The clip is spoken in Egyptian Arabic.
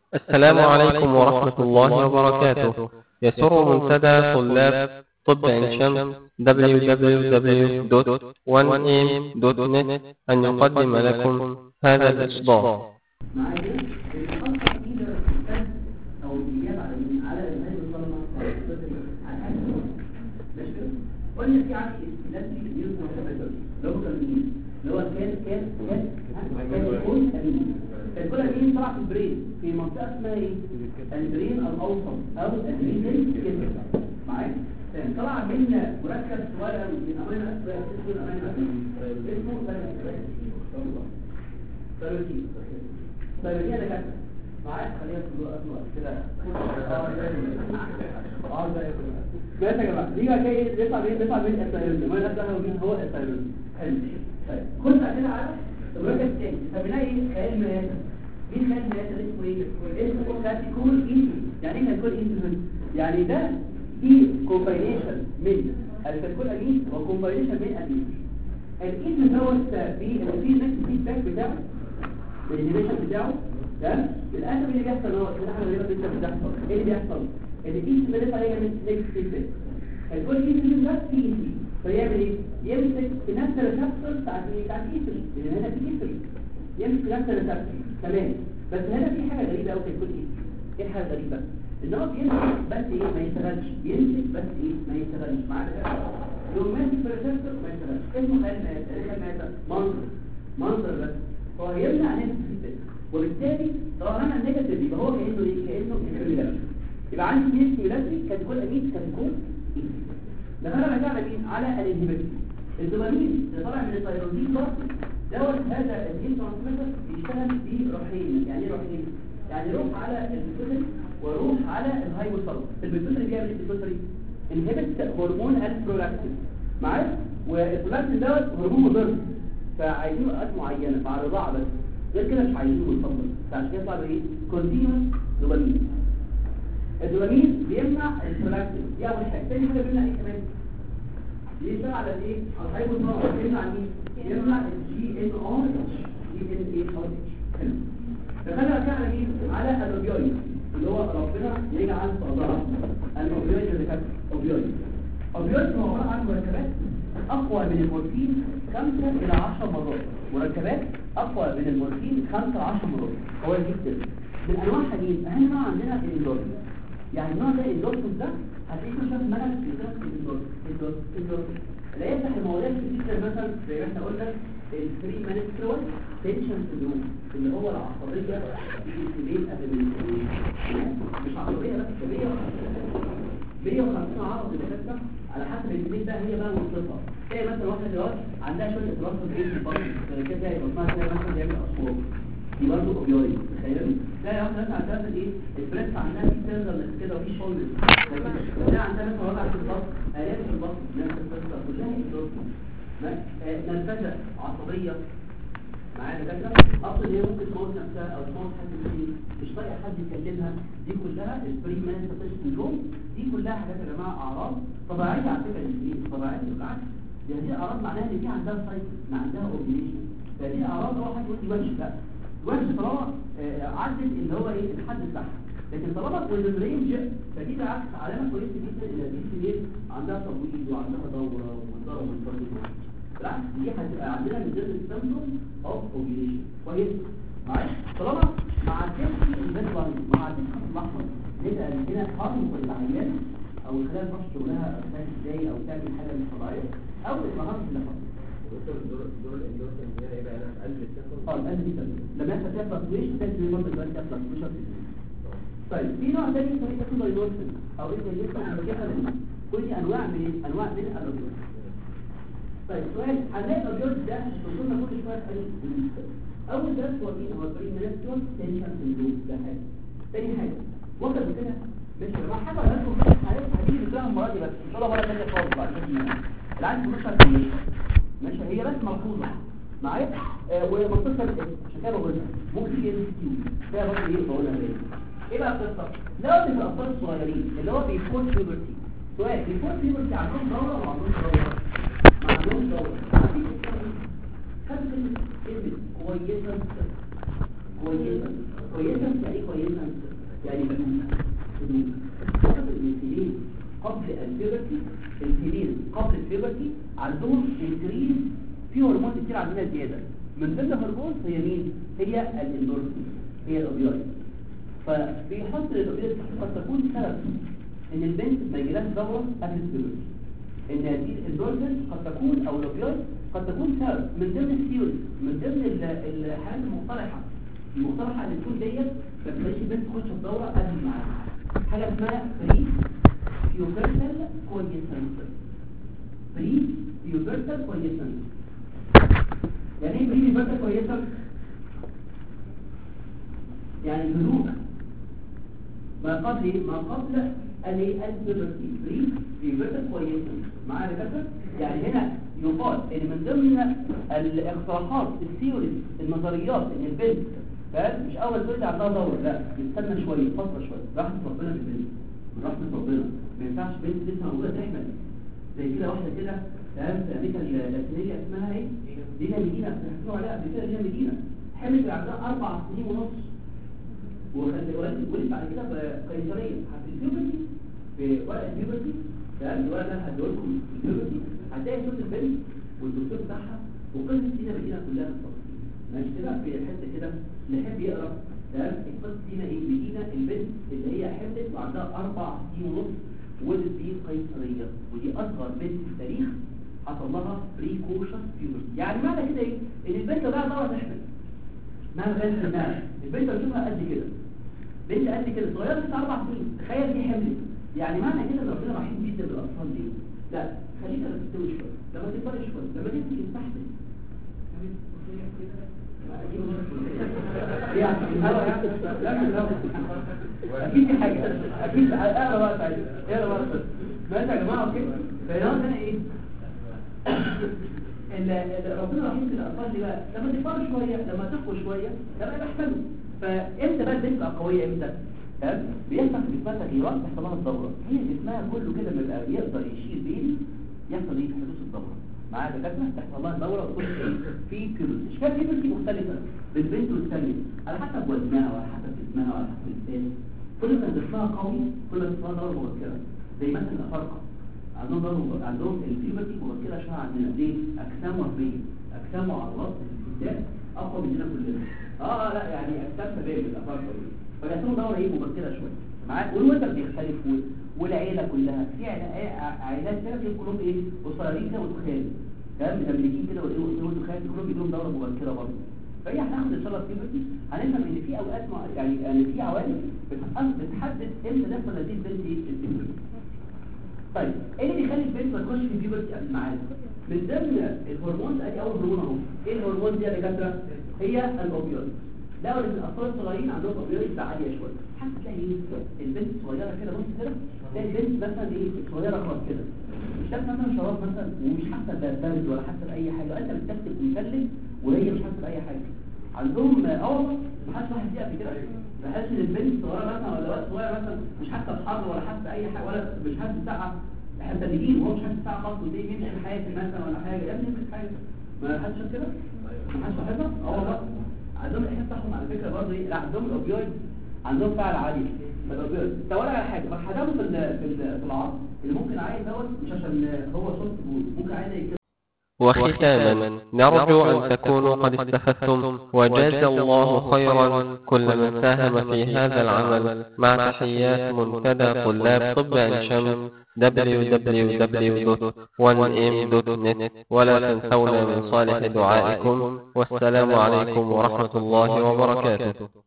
السلام عليكم ورحمة الله وبركاته يسر منتدى طلاب طب عين شمس www.1am.net أن يقدم لكم هذا الإصدار معايا الخطة إذا الفن أو الإجابة على مين؟ على المهاجم الظلمة على الصدر على الحاجة ماشي كده؟ قلنا في عندي استلاتي نيوتن وكابيتولي اللي هو كان مين؟ اللي هو كان كان كان كان يكون أمين كان كل أمين طلع في البرين في منطقة اسمها إيه؟ البرين الأوسط أو البرين كده معايا؟ تمام. طلع منا مركب صغير من أمانة أسفل اسمه الأمانة اسمه ثلاثين طيب هي ده كده معاك خلينا في الوقت كده اه ده بس يا جماعه دي بقى كده يطلع مين يطلع مين الثايرويد ما نفسها مين هو الثايرويد حلو طيب خد بقى كده على الرقم الثاني سميناه ايه خيال مياسر مين خيال مياسر اسمه ايه اسمه كاتيكول انتو يعني ايه كاتيكول انتو يعني ده في كومباينيشن من الكاتيكول امين وكومباينيشن من امين الاسم دوت في في نفس الفيدباك بتاعه الانيميشن بتاعه تمام للاسف اللي بيحصل هو ان احنا غالبا لسه بتحصل ايه اللي بيحصل ان الاسم اللي لسه هيعمل نكست فيدباك الكل اسم ده في اسم فيعمل ايه يمسك في نفس الريسبتور بتاع بتاع الاسم لان هنا في اسم يمسك في نفس الريسبتور تمام بس هنا في حاجه غريبه قوي في الكل اسم ايه الحاجه الغريبه ان هو بيمسك بس ايه ما يشتغلش بيمسك بس ايه ما يشتغلش معاك لو ماسك في الريسبتور ما يشتغلش اسمه خيال مياسر منظر منظر بس هو يمنع نفس الفيدباك وبالتالي طالما انا النيجاتيف يبقى هو كانه ايه كانه انفيريلاتري يبقى عندي اثنين انفيريلاتري كانت كل امين كانت تكون لما انا رجعنا مين على الانهبيتور الدوبامين اللي طالع من الثايرويد برضه دوت هذا الجين ترانسميتر بيشتغل بروحين يعني ايه روحين يعني روح على البيتوتري وروح على الهايبوثالاموس البيتوتري بيعمل ايه البيتوتري انهبت هرمون البرولاكتين معايا والبرولاكتين دوت هرمون مضر فعايزين اوقات معينه مع الرضاعه بس غير كده مش عايزينه يتفضل فعشان كده صعب ايه كونتينوس دوبامين الدوبامين بيمنع البرولاكتين دي اول حاجه ثاني حاجه بيمنع ايه كمان بيشتغل على ايه على الهايبوثالاموس بيمنع مين يمنع الجي ان ار جي ان اي ار اتش فخلينا كده على مين على الاوبيويد اللي هو ربنا يجعل صدرها الاوبيويد اللي كانت اوبيويد اوبيويد هو عباره عن مركبات اقوى من المورفين 5 الى 10 مرات مركبات اقوى من المورفين 5 ل 10 مرات هو جدا من انواع حديد اهم نوع عندنا الاندورفين يعني النوع ده الاندورفين ده هتلاقيه شاف ملل في كتاب الاندورفين الاندورفين لا يفتح المواضيع كتير مثلا زي ما احنا قلنا الفري مانسترول تنشن سندروم اللي هو العصبيه في قبل مش عصبيه بس كبيره 150 عرض للكتاب على حسب الاثنين ده هي بقى وصفتها تلاقي مثلا واحده دلوقتي عندها شويه اضطراب في الجسم البطن كده يبقى اسمها تلاقي مثلا بيعمل اصوات دي برضه اوبيويد تخيلوا تلاقي واحده مثلا عندها ايه البريس عندها في سيرفر كده وفي شولدر تلاقي عندها مثلا وجع في البطن اليات في البطن نفس القصه كلها اندورفين نرفزه عصبيه معايا دكاتره اصلا هي ممكن تموت نفسها او تموت حد تاني مش طايقه حد يكلمها دي كلها البري مانستر سندروم دي كلها حاجات يا جماعه اعراض طبيعيه على فكره دي طبيعيه بالعكس دي هذه اعراض معناها ان في عندها سايكل ما عندها اوبليشن فدي اعراض هو حد يقول وحش لا وحش طالما عدت اللي هو ايه الحد بتاعها لكن طالما في الرينج فدي بالعكس علامه كويسه جدا ان دي سنين عندها تبويض وعندها دوره وضرب الفرد بالعكس دي هتبقى عندنا من ضمن السيمبتوم اوف اوبليشن كويس معايا طالما ما عدتش البيت لاين ما عدتش الاحمر هنا هنا حرم العيان او خلال فحص شغلها اساس ازاي او تعمل حاجه مش طبيعيه او المهارات اللي حصلت دور الاندورفين هنا يبقى انا قلب السيستم اه القلب دي سبب لما يحصل فيها فلكتويشن تحس برضه دلوقتي فيها فلكتويشن طيب في نوع ثاني طريقه اسمه داينورفين او اسمه داينورفين كل دي انواع من انواع من الاوبيويد طيب سؤال هنلاقي الاوبيويد ده وصلنا كل شويه حاجه اول درس هو مين هو البرين مانسترول تنشن سندروم ده حاجه ثاني حاجه وصل كده مش يا جماعه حاجه لازم حاجات هتيجي بتاعها المره دي بس ان شاء الله مره ثانيه خالص بعد كده العين مش هتكمل ماشي هي بس ملحوظه معايا آه ومنطقه عشان كده بقولها ممكن تيجي ام كيو فيها برضه ايه بقولها ليه ايه بقى القصه لو في الاطفال الصغيرين اللي هو بيفور بيوبرتي سؤال بيفور بيوبرتي عندهم دوره ولا عندهم دوره ما عندهمش دوره عارفين خدت كلمه كويسه كويسه كويسة يعني إيه كويسة يعني بدون بدون فقط الانسولين قبل الفيبرتي الانسولين قبل الفيبرتي عندهم انكريز في هرمون كتير عندنا زيادة من ضمن الهرمون هي مين؟ هي الاندورفين هي الاوبيويد فبيحط الاوبيويد قد تكون سبب ان البنت ما يجيلهاش دورة قبل الفيبرتي ان هذه الاندورفين قد تكون او الاوبيويد قد تكون سبب من ضمن الثيوري من ضمن ال- الحالات المقترحة المقترحة اللي تكون ديت ما تخليش البنت تخش الدورة قبل معاها حاجة اسمها بري بيوبرتال كويسنس بري بيوبرتال كويسنس يعني ايه بري بيوبرتال كويسنس؟ يعني الهدوء ما قبل إيه؟ ما قبل البيبرتي بري بيوبرتال كويسنس معايا يا دكاتره؟ يعني هنا يقال ان من ضمن الاقتراحات الثيوريز النظريات ان البنت فاهم مش اول تولد عندها دوره لا نستنى شويه فتره شويه رحمه ربنا بالبنت من رحمه ربنا ما ينفعش بنت لسه موجوده تحمل زي كده واحده كده فاهم في امريكا اللاتينيه اسمها ايه دينا مدينه بتحكوا عليها قبل كده دينا مدينه حملت عندها اربع سنين ونص وخلت ولد بعد كده بقيصريه في البيوبرتي في ورقه البيوبرتي تمام الورقه اللي هديه لكم في البيوبرتي هتلاقي صوره البنت والدكتور بتاعها وقصه دينا مدينه كلها بالتفصيل ماشي كده في الحته كده اللي يحب يقرا تمام قصه دينا ايه مدينه البنت اللي هي حملت وعندها اربع سنين ونص ولدت بيه قيصريه ودي اصغر بنت في التاريخ حصل لها بريكوشس بيوبرتي يعني معنى كده ايه ان البنت لو بقى دورة تحمل معنى بنت انها البنت لو تشوفها قد كده بنت قد كده صغيره لسه اربع سنين تخيل دي حملت يعني معنى كده ان ربنا رحيم جدا بالاطفال دي لا خليك لما تستوي شويه لما تكبر شويه لما تبتدي تستحمل اكيد في حاجه اكيد اقرا بقى سعيد اقرا بقى ماشي يا جماعه اوكي فهنا هنا ايه ال- ربنا رحيم كده الاطفال دي بقى لما تكبر شويه لما تقوى شويه ده بقى يحتمل فامتى بقى البنت تبقى قويه امتى تمام بيحصل في جسمها تغييرات تحصل لها الدوره هي جسمها كله كده لما يبقى يقدر يشيل بيبي يحصل ايه حدوث الدوره معايا دكاتره تحصل لها الدوره وتخش ايه في كيلو اشكال كيلو مختلفه بالبنت والثانيه على حسب وزنها وعلى حسب جسمها وعلى حسب الانسان كل ما جسمها قوي كل ما جسمها دوره مبكره زي مثلا الافارقه عندهم دوره عندهم الفيبرتي مبكره شويه عندنا ليه اجسام وهميه اجسام وعضلات الستات اقوى مننا كلنا اه لا يعني اجسام شباب الافارقه دي فجاتهم دوره ايه مبكره شويه معاك والوتر بيختلف و- والعيله كلها في عيلة- عائلات كده بيبقوا كلهم ايه قصيرين كده وتخان تمام الامريكيين كده والايه والتخان كلهم بيجيلهم دوره مبكره برضه فهي هناخد ان شاء الله الكيبرتي هنفهم ان في اوقات مع يعني يعني في عوامل بتحدد بتحدد امتى تحصل هذه البنت ايه الكيبرتي طيب ايه اللي بيخلي البنت ما تخش في البيبرتي قبل الميعاد من ضمن الهرمون ادي اول هرمون اهو ايه الهرمون دي يا دكاتره هي الاوبيويد ده ان الاطفال الصغيرين عندهم اوبيويد عاليه شويه حتى تلاقي ايه البنت صغيره كده بص كده تلاقي البنت مثلا ايه صغيره خالص كده مش شايف مثلا شراب مثلا ومش حاسه ببرد ولا حاسه باي حاجه انت بتكتب ومثلج وهي مش حاسه باي حاجه عندهم اه والله ما حدش واحد دي قبل كده بحس ان البنت صغيره مثلا ولا ولد صغير مثلا مش حاسه بحر ولا حاسه باي حاجه ولا مش حاسه بسقعه احنا متلجين وهو مش حاسس ساعه خالص وتلاقيه بيمشي في حياتي مثلا ولا حاجه يا ابني في حاجه ما حدش شاف كده ما حدش لاحظها اه والله عندهم الاحساس بتاعهم على فكره برضه ايه لا عندهم الاوبيويد عندهم فعل عالي فالاوبيويد طب على حاجه بحدهم في ال- في ال- في العصر اللي ممكن عايز دوت مش عشان هو صوت بول ممكن عايز يكتب وختاما نرجو أن تكونوا قد استفدتم وجاز الله خيرا كل من ساهم في هذا العمل مع تحيات منتدى طلاب طب عين شمس www.1m.net ولا تنسونا من صالح دعائكم والسلام عليكم ورحمة الله وبركاته